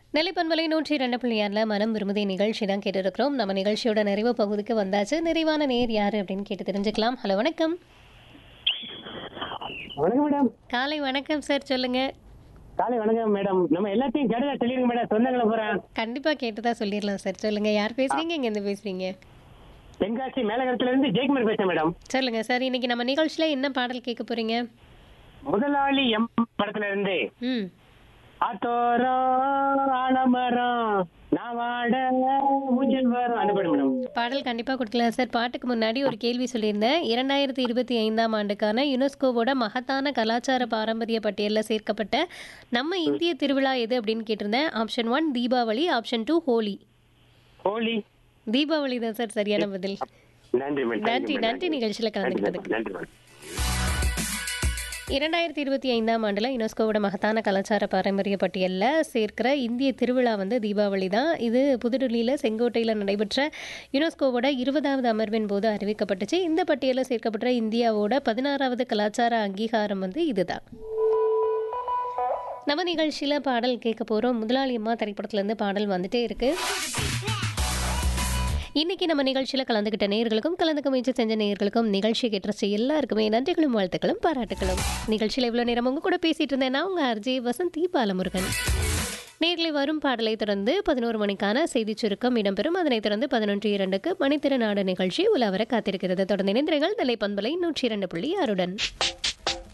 நெல்லிப்பண்பலை நூற்றி இரண்டு புள்ளியாரில் மனம் விரும்புதே நிகழ்ச்சி தான் கேட்டுருக்கிறோம் நம்ம நிகழ்ச்சியோட நிறைவு பகுதிக்கு வந்தாச்சு நிறைவான நேர் யார் அப்படின்னு கேட்டு தெரிஞ்சுக்கலாம் ஹலோ வணக்கம் வணக்கம் மேடம் காலை வணக்கம் சார் சொல்லுங்க காலை வணக்கம் மேடம் நம்ம எல்லாத்தையும் கேட்டதா சொல்லிருங்க மேடம் சொந்தங்களை போறேன் கண்டிப்பா கேட்டதா சொல்லிடலாம் சார் சொல்லுங்க யார் பேசுறீங்க இங்க இருந்து பேசுறீங்க தென்காசி மேலகரத்துல இருந்து ஜெயக்குமார் பேசுறேன் மேடம் சொல்லுங்க சார் இன்னைக்கு நம்ம நிகழ்ச்சியில என்ன பாடல் கேட்க போறீங்க முதலாளி எம் படத்துல இருந்து ம் ஆத்தோரம் ஆலமரம் நான் வாட ஊஞ்சல் வரும் அந்த படம் மேடம் பாடல் கண்டிப்பாக கொடுக்கலாம் சார் பாட்டுக்கு முன்னாடி ஒரு கேள்வி சொல்லியிருந்தேன் இரண்டாயிரத்தி இருபத்தி ஐந்தாம் ஆண்டுக்கான யுனெஸ்கோவோட மகத்தான கலாச்சார பாரம்பரிய பட்டியலில் சேர்க்கப்பட்ட நம்ம இந்திய திருவிழா எது அப்படின்னு கேட்டிருந்தேன் option one Deepavali option two Holi Holi Deepavali தான் சார் சரியான பதில் நன்றி மேடம் நன்றி நன்றி நிகழ்ச்சியில் கலந்துக்கிட்டதுக்கு நன்றி மேடம் இரண்டாயிரத்தி இருபத்தி ஐந்தாம் ஆண்டில் யுனெஸ்கோவோட மகத்தான கலாச்சார பாரம்பரிய பட்டியலில் சேர்க்கிற இந்திய திருவிழா வந்து தீபாவளி தான் இது புதுடில்லியில் செங்கோட்டையில் நடைபெற்ற யுனெஸ்கோவோட இருபதாவது அமர்வின் போது அறிவிக்கப்பட்டுச்சு இந்த பட்டியலில் சேர்க்கப்பட்ட இந்தியாவோட பதினாறாவது கலாச்சார அங்கீகாரம் வந்து இதுதான் நம்ம நிகழ்ச்சியில் பாடல் கேட்க போகிறோம் முதலாளி அம்மா திரைப்படத்துலேருந்து பாடல் வந்துட்டே இருக்கு இன்னைக்கு நம்ம நிகழ்ச்சியில் கலந்துக்கிட்ட நேயர்களுக்கும் கலந்துக்க முயற்சி செஞ்ச நேயர்களுக்கும் நிகழ்ச்சி கேட்டுருச்சு எல்லாருக்குமே நன்றிகளும் வாழ்த்துக்களும் பாராட்டுகளும் நிகழ்ச்சியில் இவ்வளோ நேரம் உங்க கூட பேசிட்டு இருந்தேன்னா உங்க அர்ஜே வசந்தி பாலமுருகன் நேர்களை வரும் பாடலை தொடர்ந்து பதினோரு மணிக்கான செய்திச் சுருக்கம் இடம்பெறும் அதனைத் தொடர்ந்து பதினொன்று இரண்டுக்கு மணித்திருநாடு நிகழ்ச்சி உலாவர காத்திருக்கிறது தொடர்ந்து இணைந்திருங்கள் நிலை பண்பலை நூற்றி இரண்டு புள்ளி ஆறுடன்